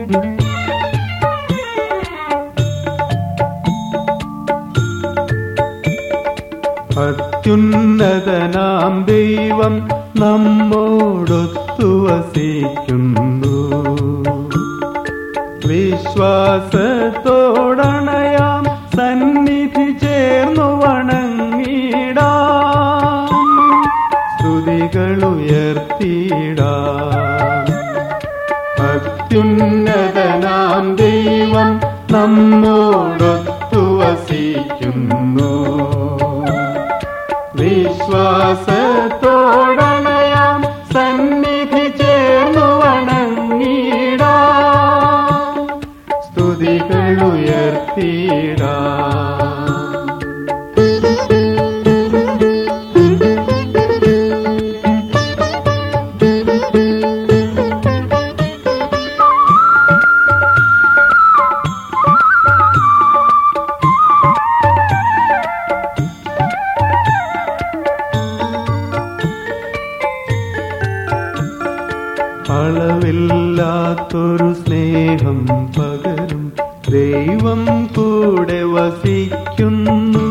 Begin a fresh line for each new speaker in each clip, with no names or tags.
അത്യുന്നതനാം ദൈവം നമ്മോടൊത്തു വസിക്കുന്നു വിശ്വാസത്തോടണയാം സന്നിധി ചേർന്നു വണങ്ങിടാം സ്തുതികളുയർത്തിയിടാം അത്യുന്നതനാം ദൈവം നമ്മോടൊത്തു വസിക്കുന്നു വിശ്വാസത്തോടണയാം സന്നിധി ചേർന്നു വണങ്ങിടാം സ്തുതികളുയർത്തിയിടാം അളവില്ലാത്തൊരു സ്നേഹം പകരും ദൈവം കൂടെ വസിക്കുന്നു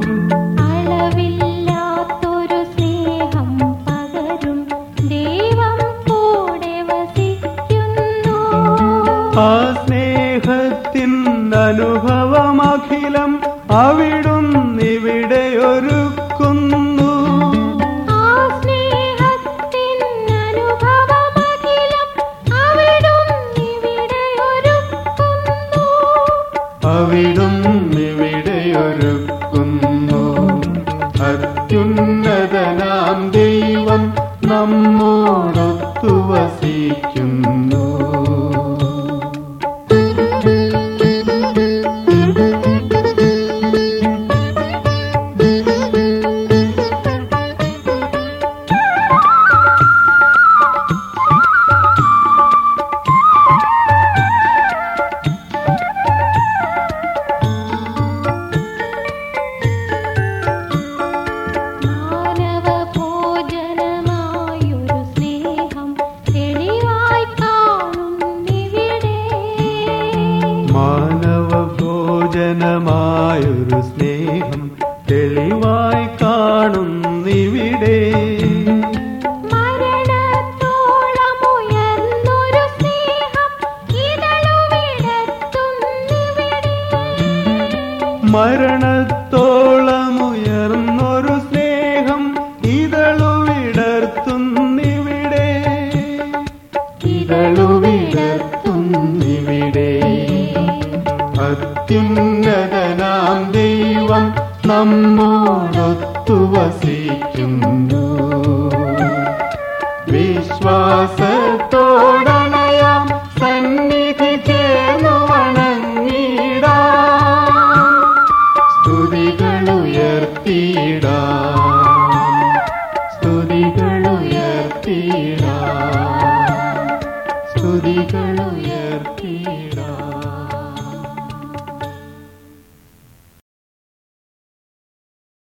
അളവില്ലാത്തൊരു സ്നേഹം പകരും ദൈവം കൂടെ വസിക്കുന്നു
ആ സ്നേഹത്തിൻ അനുഭവമഖിലം അവിടുന്നിവിടെ ഒരുക്കുന്നു
ആ സ്നേഹത്തിൻ അനുഭവമഖിലം അവിടുന്നിവിടെ ഒരുക്കുന്നു
അവിടുന്നിവിടെ ഒരുക്കുന്നു അത്യുന്നതനാം ദൈവം നമ്മോടൊത്തു വസിക്കുന്നു
മാനവ ഭോജനമായൊരു സ്നേഹം തെളിവായി കാണുന്നിവിടെ
മാനവ ഭോജനമായൊരു സ്നേഹം തെളിവായി കാണുന്നിവിടെ
മരണത്തോളം ഉയർന്നൊരു സ്നേഹം ഇതളുവിടത്തുന്നിവിടെ
മരണത്തോളമുയർന്നൊരു സ്നേഹം ഇതളുവിടർത്തുന്നിവിടെ ഇതളുവിടർത്തുന്നിവിടെ അത്യുന്നതനാം ദൈവം നമ്മോടൊത്തു വസിക്കുന്നു വിശ്വാസത്തോടണയാം സന്നിധി ചേർന്നു വണങ്ങിടാം സ്തുതികളുയർത്തിയിടാം സ്തുതികളുയർത്തിയിടാം സ്തുതികളുയർത്തിയിടാം